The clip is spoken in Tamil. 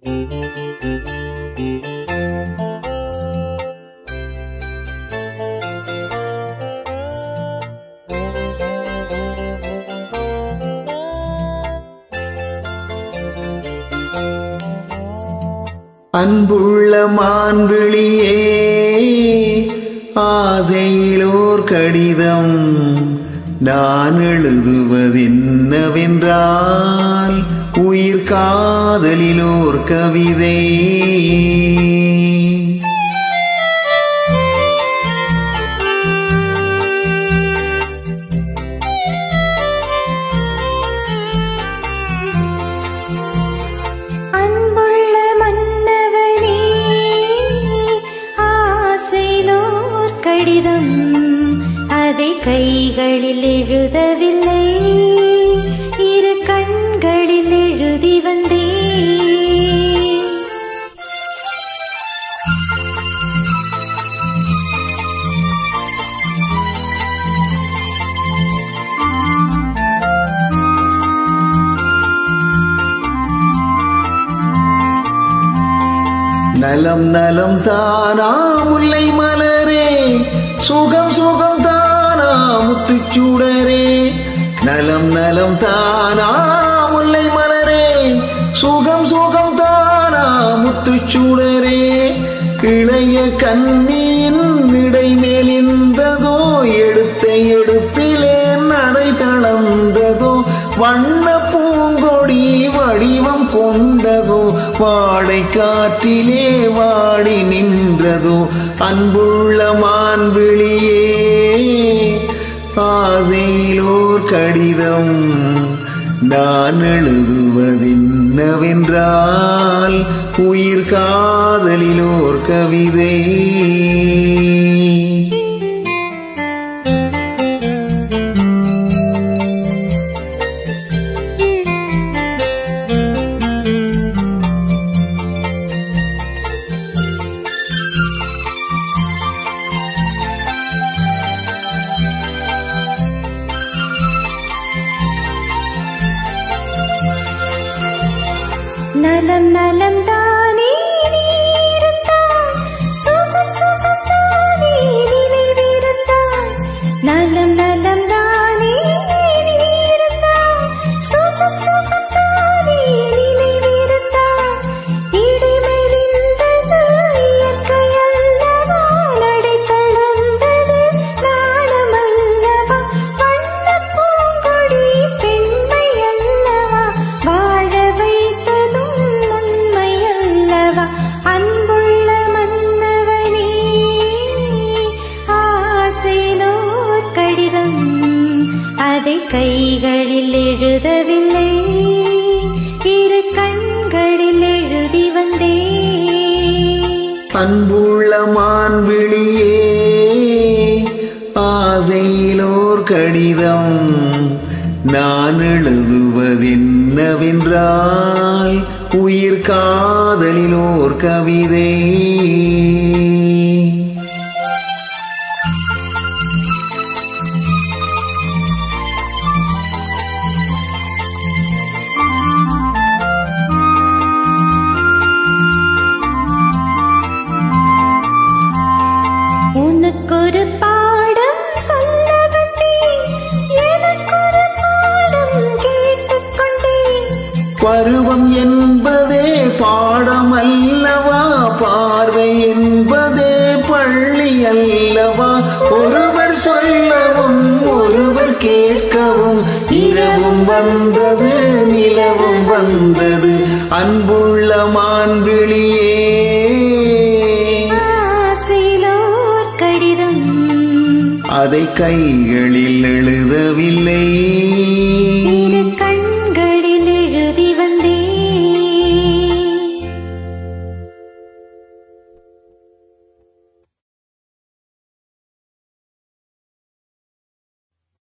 அன்புள்ள மான்விழியே ஆசையிலோர் கடிதம் நான் எழுதுவதென்னவென்றால் உயிர் காதலிலோர் கவிதை அன்புள்ள மன்னவனே ஆசையிலோர் கடிதம் அதை கைகளில் எழுதவில்லை இரு கண்களில் எழுதி வந்தேன் நலம் நலம் தானா முல்லை மலரே சுகம் சுகம் தானா முத்துச்சூடரே நலம் நலம் தானா முல்லை மலரே சுகம் சுகம் தானா முத்துச்சூடரே இளைய கண்ணியின் இடை மேலிந்ததோ எடுத்த எடுப்பிலே நடை தளர்ந்ததோ வண்ண பூங்கொடி வடிவம் கொண்டதோ வாடை காற்றிலே வாடி நின்றதோ அன்புள்ள மான்விழியே ஆசையிலோர் கடிதம் நான் எழுதுவதென்னவென்றால் உயிர் காதலிலோர் கவிதை நலம் நலம் தானே நீ இருந்தாய் சுகம் சுகம் தானே நினைவிருந்தாய் நலம் நலம் தானே நீ இருந்தாய் சுகம் சுகம் தானே நினைவிருந்தாய் இடிமெலிந்தது இயற்கை அல்லவா நடை தளர்ந்தது நாணமல்லவா வண்ணப் பூங்கொடி பெண்மை அல்லவா வாழ வைத்ததும் உண்மை அல்லவா அன்புள்ள மன்னவனே ஆசையிலோர் கடிதம் அதை கைகளில் எழுதவில்லை இரு கண்களில் எழுதி வந்தேன் அன்புள்ள மான்விழியே ஆசையிலோர் கடிதம் நான் எழுதுவதென்னவென்றால் உயிர் காதலிலோர் கவிதை உனக்கொரு பாடம் சொல்ல வந்தேன் எனக்கொரு பாடம் கேட்டுக்கொண்டேன் பருவம் என்பதே பாடம் அல்லவா பார்வை என்பதே பள்ளி அல்லவா ஒருவர் சொல்லவும் ஒருவர் கேட்கவும் இரவும் வந்தது நிலவும் வந்தது அன்புள்ள மான்விழியே ஆசையிலோர் கடிதம் அதை கைகளில் எழுதவில்லை